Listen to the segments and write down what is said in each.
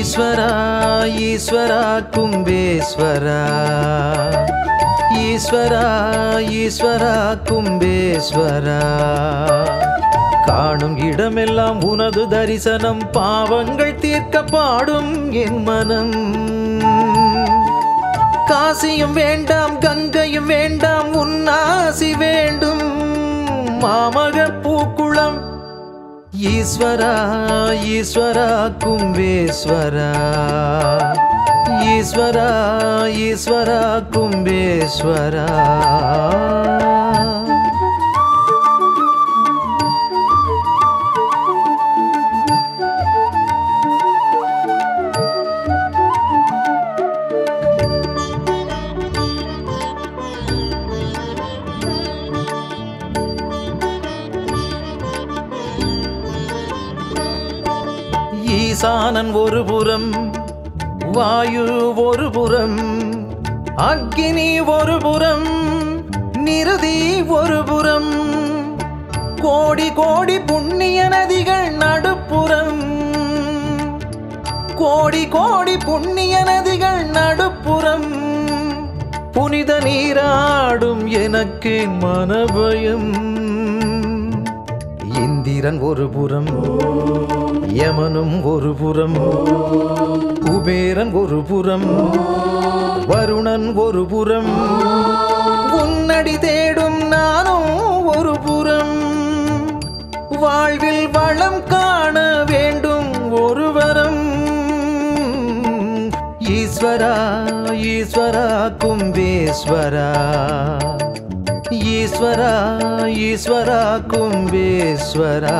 ஈஸ்வரா ஈஸ்வரா கும்பேஸ்வரா ஈஸ்வரா ஈஸ்வரா கும்பேஸ்வரா காணும் இடமெல்லாம் உனது தரிசனம் பாவங்கள் தீர்க்க பாடும் என் மனம் காசியும் வேண்டாம் கங்கையும் வேண்டாம் உன்னாசி வேண்டும் மாமக பூக்குளம் ஈஸ்வரா ஈஸ்வரா கும்பேஸ்வரா ஈஸ்வரா ஈஸ்வரா கும்பேஸ்வரா ஈசானன் ஒரு புறம் வாயு ஒரு புறம் அக்கினி ஒரு புறம் நிருதி ஒரு புறம் கோடி கோடி புண்ணிய நதிகள் நடுப்புறம் கோடி கோடி புண்ணிய நதிகள் நடுப்புறம் புனித நீராடும் எனக்கு மனபயம் இந்திரன் ஒரு புறம் யமனும் ஒரு புறம் குபேரன் ஒரு புறம் வருணன் ஒரு புறம் உன்னடி தேடும் நானும் ஒரு புறம் வாழ்வில் வளம் காண வேண்டும் ஒருவரம் ஈஸ்வரா ஈஸ்வரா கும்பேஸ்வரா ஈஸ்வரா ஈஸ்வரா கும்பேஸ்வரா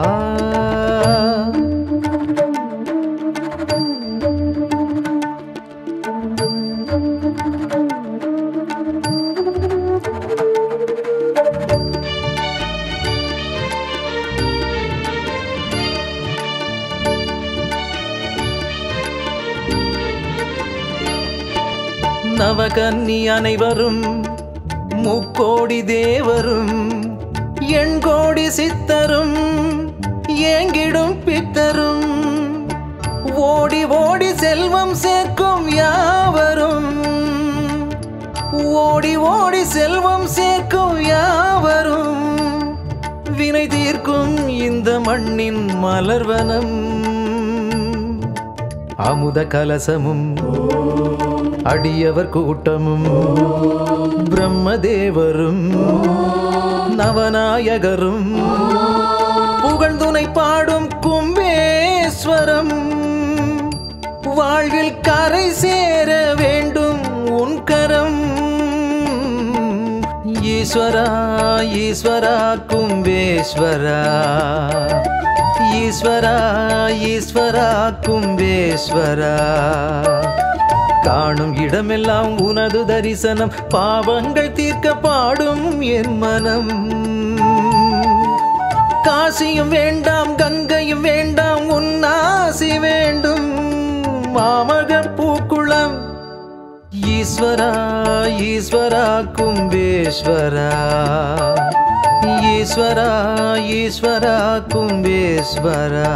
நவகன்னி அனைவரும் முக்கோடி தேவரும் எண்கோடி சித்தரும் ஏங்கிடும் பித்தரும் ஓடி ஓடி செல்வம் சேர்க்கும் யாவரும் ஓடி ஓடி செல்வம் சேர்க்கும் யாவரும் வினை தீர்க்கும் இந்த மண்ணின் மலர்வனம் அமுத கலசமும் அடியவர் கூட்டமும் பிரம்மதேவரும் நவநாயகரும் புகழ்ந்துனை பாடும் கும்பேஸ்வரம் வாழ்வில் கரை சேர வேண்டும் உன் கரம் ஈஸ்வரா ஈஸ்வரா கும்பேஸ்வரா ஈஸ்வரா ஈஸ்வரா கும்பேஸ்வரா காணும் இடமெல்லாம் உனது தரிசனம் பாவங்கள் தீர்க்க பாடும் என் மனம் காசியும் வேண்டாம் கங்கையும் வேண்டாம் உன்னாசி வேண்டும் மாமக பூக்குளம் ஈஸ்வரா ஈஸ்வரா கும்பேஸ்வரா ஈஸ்வரா ஈஸ்வரா கும்பேஸ்வரா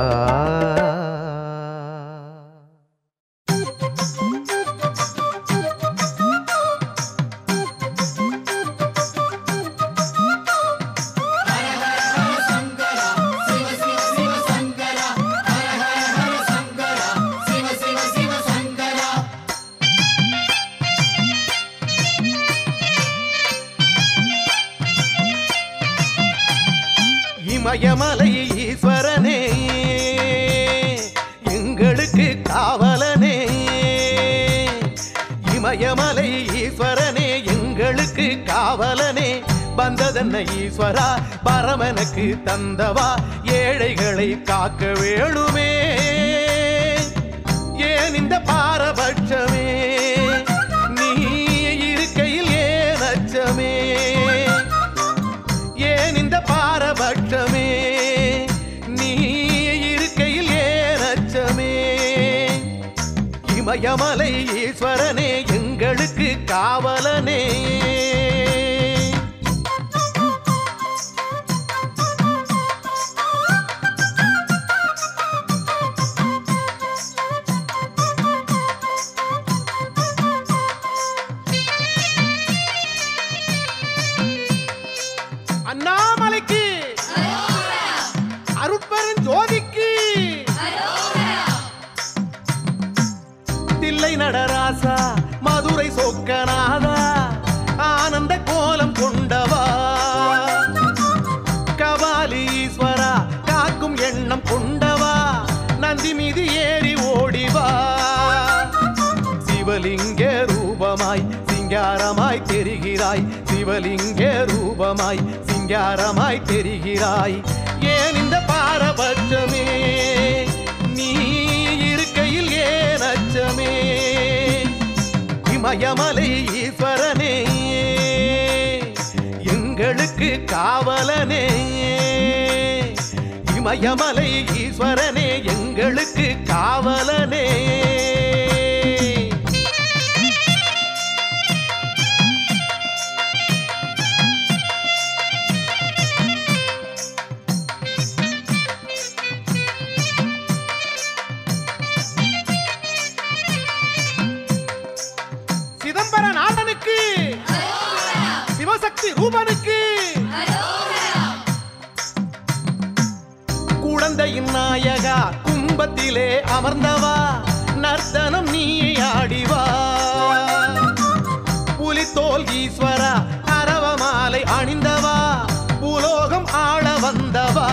இமயமலை ஈஸ்வரனே எங்களுக்கு காவலனே இமயமலை ஈஸ்வரனே எங்களுக்கு காவலனே வந்ததென்ன ஈஸ்வரா பரமனுக்கு தந்தவா ஏழைகளை காக்க வேணுமே ஏன் இந்த பாரபட்சமே நீ இருக்கையில் ஏன் அச்சமே ஏன் இந்த பாரபட்சமே நீ இருக்கையில் ஏன் அச்சமே இமயமலை ஈஸ்வரனே எங்களுக்கு காவலனே சிவலிங்க ரூபமாய் சிங்காரமாய் தெரிகிறாய் ஏன் இந்த பாரபட்சமே நீ இருக்கையில் ஏன் அச்சமே இமயமலை ஈஸ்வரனே எங்களுக்கு காவலனே இமயமலை ஈஸ்வரனே எங்களுக்கு காவலனே சிதம்பர நாதனுக்கு சிவசக்தி ரூபனுக்கு குழந்தையின் நாயகா கும்பத்திலே அமர்ந்தவா நர்த்தனம் நீ ஆடிவா புலித்தோல் ஈஸ்வரா அரவமாலை அணிந்தவா பூலோகம் ஆள வந்தவா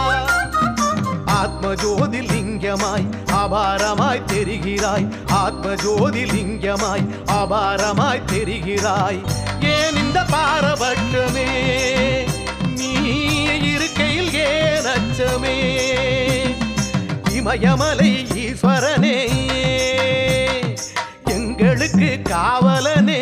ஆத்ம ஜோதி லிங்கமாய் அபாரமாய் தெரிகிறாய் ஆத்ம ஜோதி லிங்கமாய் அபாரமாய் தெரிகிறாய் ஏன் இந்த பாரபட்சமே நீ இருக்கையில் ஏன் அச்சமே இமயமலை ஈஸ்வரனே எங்களுக்கு காவலனே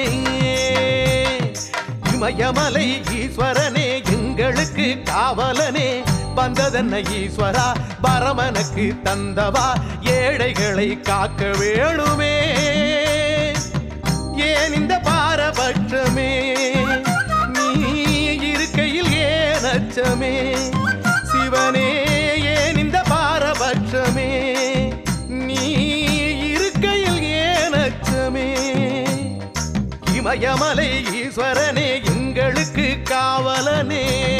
இமயமலை ஈஸ்வரனே எங்களுக்கு காவலனே வந்ததென்ன ஈஸ்வரா பரமனுக்கு தந்தவா ஏழைகளை காக்க வேணுமே ஏன் இந்த பாரபட்சமே நீ இருக்கையில் ஏன் அச்சமே சிவனே ஏன் இந்த பாரபட்சமே நீ இருக்கையில் ஏன் அச்சமே இமயமலை ஈஸ்வரனே எங்களுக்கு காவலனே